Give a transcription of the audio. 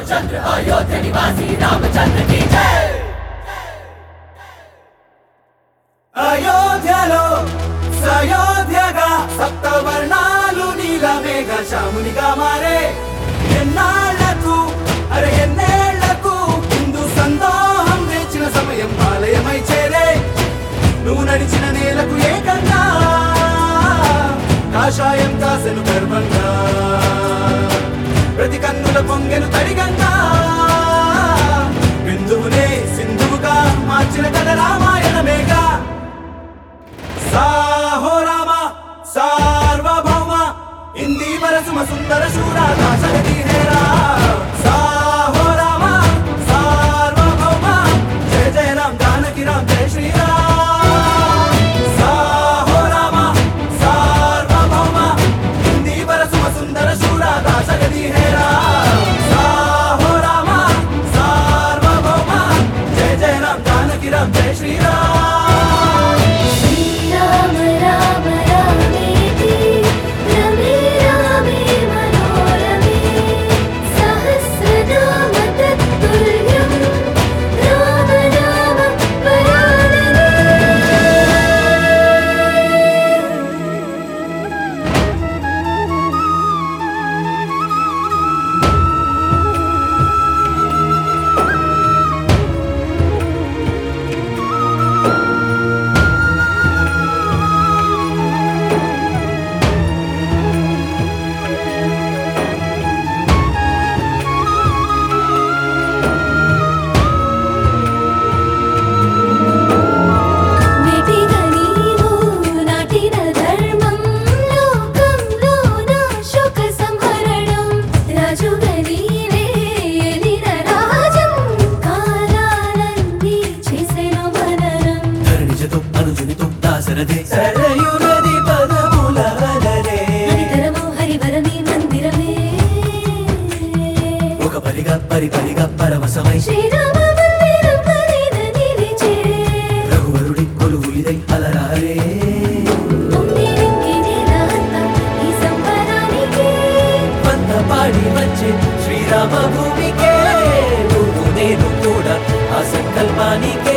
रामचंद्र अयोध्या निवासी रामचंद्र की जय అయోధ్యలో సయోధ్యగా సప్తవర్ణాలు నీలమేఘ శ్యామునిగా మారే ఎన్నాళ్లకు అరే ఎన్నేళ్లకు హిందూ సందోహం వేచిన సమయం ఆలయమై చేరే నువ్వు నడిచిన నేలకు ఏకంగా కాషాయం కాసెను గర్వంగా ప్రతి కన్నుల పొంగెను తడిగంగా బిందువునే సింధువుగా మార్చిన కథ రామాయణమేగా సాహో రామ సార్వభౌమ ఇంది వరసుమ సుందర శూరాకాశగతి హేరా సాహో రామ సార్వభౌమ జయ జయ రామ్ జానకి రామ్ జయ శ్రీరామ్ సాహో రామ సార్వభౌమ ఇంది వరసుమ సుందర శూరాకాశగతి హేరా సాహో రామ సార్వభౌమ జయ జయ రామ్ జానకి రామ్ జయ శ్రీరామ్ శ్రీరామ రామ రామేతి రమే రామే మనోరమే సహస్రనామ తత్తుల్యం రామ నామ పరాననే మెటిగా నీవు నాటిన ధర్మం లోకంలో నా శోక సంహరణం రాజుగా నీవే ఎలిన రాజం కాలాలన్నీ చేసెను మననం ధరణిజతో అనుజునితో దాశరథే సరయునది పదముల వలరే హరితరము హరివరమే మందిరమే ఒక పరిగా పరిపరిగా పరవశమై శ్రీరామ మందిరం పలిన నిలిచే రఘువరుడి కొలువులిదై అలరారే పొంగిరింగి నీలాంత ఈ సంబరానికి వంద పాడి వచ్చే శ్రీరామ భూమికే నువ్వు నేను కూడా ఆ సంకల్పానికే